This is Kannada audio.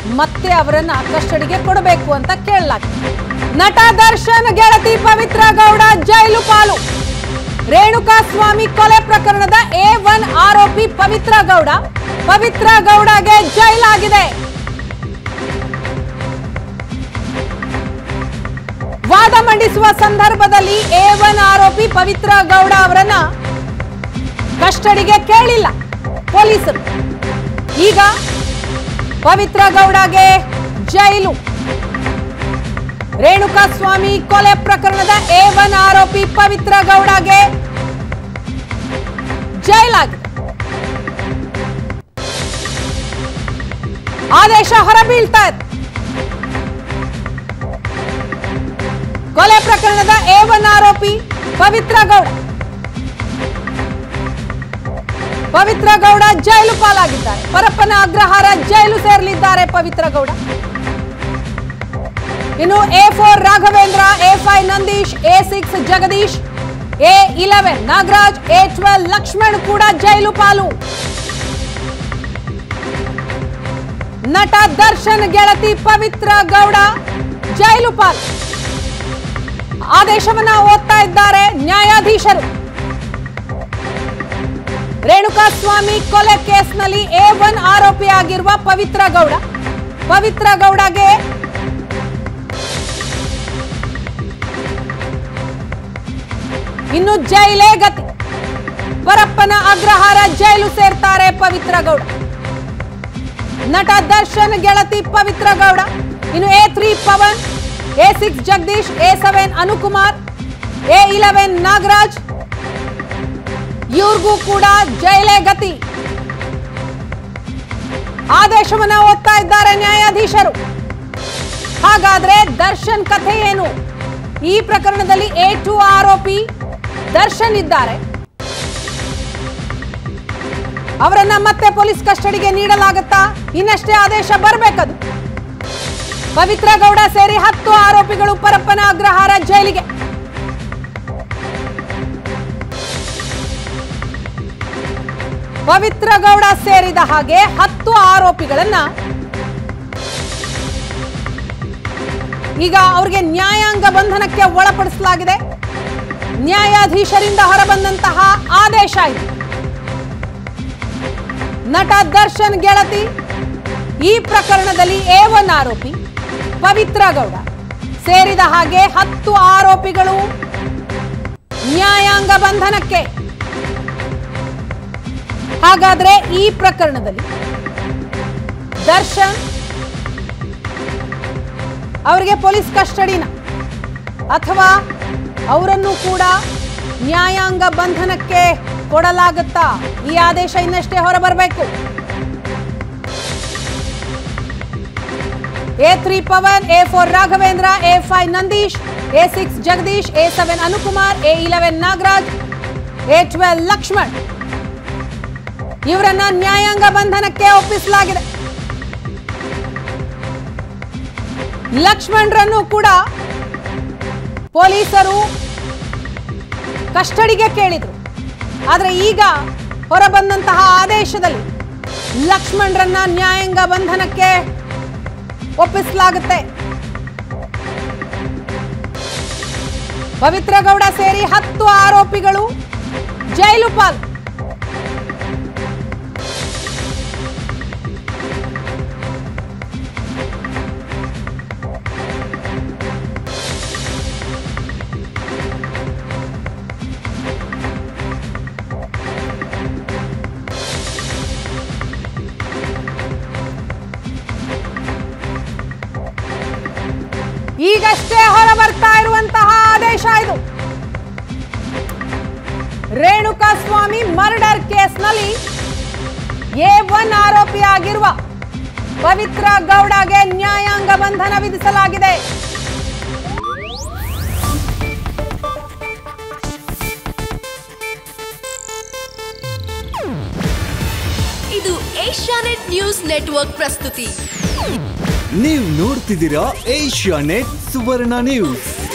ಮತ್ತೆ ಅವರನ್ನ ಕಸ್ಟಡಿಗೆ ಕೊಡಬೇಕು ಅಂತ ಕೇಳಲಾಗಿದೆ ನಟ ದರ್ಶನ್ ಗೆಳತಿ ಪವಿತ್ರ ಗೌಡ ಜೈಲು ಪಾಲು ರೇಣುಕಾ ಸ್ವಾಮಿ ಕೊಲೆ ಪ್ರಕರಣದ ಎ ಒನ್ ಆರೋಪಿ ಪವಿತ್ರ ಗೌಡ ಪವಿತ್ರ ಗೌಡಗೆ ಜೈಲಾಗಿದೆ ವಾದ ಮಂಡಿಸುವ ಸಂದರ್ಭದಲ್ಲಿ ಎ ಒನ್ ಆರೋಪಿ ಪವಿತ್ರ ಗೌಡ ಅವರನ್ನ ಕಸ್ಟಡಿಗೆ ಕೇಳಿಲ್ಲ ಪೊಲೀಸರು ಈಗ ಪವಿತ್ರ ಗೌಡಗೆ ಜೈಲು ರೇಣುಕಾ ಸ್ವಾಮಿ ಕೊಲೆ ಪ್ರಕರಣದ ಎ ಒನ್ ಆರೋಪಿ ಪವಿತ್ರ ಗೌಡಗೆ ಜೈಲಾಗಿದೆ ಆದೇಶ ಹೊರಬೀಳ್ತಾ ಇದೆ ಕೊಲೆ ಪ್ರಕರಣದ ಎ ಒನ್ ಆರೋಪಿ ಪವಿತ್ರ ಗೌಡ ಪವಿತ್ರ ಗೌಡ ಜೈಲು ಪಾಲಾಗಿದ್ದಾರೆ ಪರಪ್ಪನ ಅಗ್ರಹಾರ ಜೈಲು ಸೇರಲಿದ್ದಾರೆ ಪವಿತ್ರ ಗೌಡ ಇನ್ನು A four Raghavendra A five Nandish A six Jagadish A eleven Nagaraj A twelve Lakshman ಕೂಡ ಜೈಲು ಪಾಲು ನಟ ದರ್ಶನ್ ಗೆಳತಿ ಪವಿತ್ರ ಗೌಡ ಜೈಲು ಪಾಲು ಆದೇಶವನ್ನ ಓದ್ತಾ ಇದ್ದಾರೆ ನ್ಯಾಯಾಧೀಶರು ರೇಣುಕಾ ಸ್ವಾಮಿ ಕೊಲೆ ಕೇಸ್ನಲ್ಲಿ ಎ ಒನ್ ಆರೋಪಿಯಾಗಿರುವ ಪವಿತ್ರ ಗೌಡ ಪವಿತ್ರ ಗೌಡಗೆ ಇನ್ನು ಜೈಲೇ ಗತಿ ಪರಪ್ಪನ ಅಗ್ರಹಾರ ಜೈಲು ಸೇರ್ತಾರೆ ಪವಿತ್ರ ಗೌಡ ನಟ ದರ್ಶನ್ ಗೆಳತಿ ಪವಿತ್ರ ಗೌಡ ಇನ್ನು A three Pavan A six Jagadish A seven Anukumar A eleven Nagaraj ಇವ್ರಿಗೂ ಕೂಡ ಜೈಲೇ ಗತಿ ಆದೇಶವನ್ನ ಓದ್ತಾ ಇದ್ದಾರೆ ನ್ಯಾಯಾಧೀಶರು ಹಾಗಾದ್ರೆ ದರ್ಶನ್ ಕಥೆ ಏನು ಈ ಪ್ರಕರಣದಲ್ಲಿ ಎ ಟು ಆರೋಪಿ ದರ್ಶನ್ ಇದ್ದಾರೆ ಅವರನ್ನ ಮತ್ತೆ ಪೊಲೀಸ್ ಕಸ್ಟಡಿಗೆ ನೀಡಲಾಗುತ್ತಾ ಇನ್ನಷ್ಟೇ ಆದೇಶ ಬರಬೇಕದು ಪವಿತ್ರ ಗೌಡ ಸೇರಿ ಹತ್ತು ಆರೋಪಿಗಳು ಪರಪ್ಪನ ಅಗ್ರಹಾರ ಜೈಲಿಗೆ ಪವಿತ್ರ ಗೌಡ ಸೇರಿದ ಹಾಗೆ ಹತ್ತು ಆರೋಪಿಗಳನ್ನ ಈಗ ಅವ್ರಿಗೆ ನ್ಯಾಯಾಂಗ ಬಂಧನಕ್ಕೆ ಒಳಪಡಿಸಲಾಗಿದೆ ನ್ಯಾಯಾಧೀಶರಿಂದ ಹೊರಬಂದಂತಹ ಆದೇಶ ಇದು ನಟ ದರ್ಶನ್ ಗೆಳತಿ ಈ ಪ್ರಕರಣದಲ್ಲಿ ಎ ಒನ್ ಆರೋಪಿ ಪವಿತ್ರ ಗೌಡ ಸೇರಿದ ಹಾಗೆ ಹತ್ತು ಆರೋಪಿಗಳು ನ್ಯಾಯಾಂಗ ಬಂಧನಕ್ಕೆ ಹಾಗಾದ್ರೆ ಈ ಪ್ರಕರಣದಲ್ಲಿ ದರ್ಶನ್ ಅವರಿಗೆ ಪೊಲೀಸ್ ಕಸ್ಟಡಿನ ಅಥವಾ ಅವರನ್ನು ಕೂಡ ನ್ಯಾಯಾಂಗ ಬಂಧನಕ್ಕೆ ಕೊಡಲಾಗುತ್ತಾ ಈ ಆದೇಶ ಇನ್ನಷ್ಟೇ ಹೊರಬರಬೇಕು A three Pavan A four Raghavendra A five Nandish A six Jagadish A seven Anukumar A eleven Nagaraj A twelve Lakshman ಇವರನ್ನ ನ್ಯಾಯಾಂಗ ಬಂಧನಕ್ಕೆ ಒಪ್ಪಿಸಲಾಗಿದೆ ಲಕ್ಷ್ಮಣ್ರನ್ನು ಕೂಡ ಪೊಲೀಸರು ಕಸ್ಟಡಿಗೆ ಕೇಳಿದ್ರು ಆದರೆ ಈಗ ಹೊರಬಂದಂತಹ ಆದೇಶದಲ್ಲಿ ಲಕ್ಷ್ಮಣ್ರನ್ನ ನ್ಯಾಯಾಂಗ ಬಂಧನಕ್ಕೆ ಒಪ್ಪಿಸಲಾಗುತ್ತೆ ಪವಿತ್ರ ಗೌಡ ಸೇರಿ ಹತ್ತು ಆರೋಪಿಗಳು ಜೈಲು ಪಾಲ್ ಈಗಷ್ಟೇ ಹೊರ ಬರ್ತಾ ಇರುವಂತಹ ಆದೇಶ ಇದು ರೇಣುಕಾ ಸ್ವಾಮಿ ಮರ್ಡರ್ ಕೇಸ್ನಲ್ಲಿ ಎ ಒನ್ ಆರೋಪಿಯಾಗಿರುವ ಪವಿತ್ರ ಗೌಡಗೆ ನ್ಯಾಯಾಂಗ ಬಂಧನ ವಿಧಿಸಲಾಗಿದೆ ಇದು ಏಷ್ಯಾನೆಟ್ ನ್ಯೂಸ್ ನೆಟ್ವರ್ಕ್ ಪ್ರಸ್ತುತಿ ನೀವು ನೋಡ್ತಿದ್ದೀರಾ ಏಷ್ಯಾ ನೆಟ್ ಸುವರ್ಣ ನ್ಯೂಸ್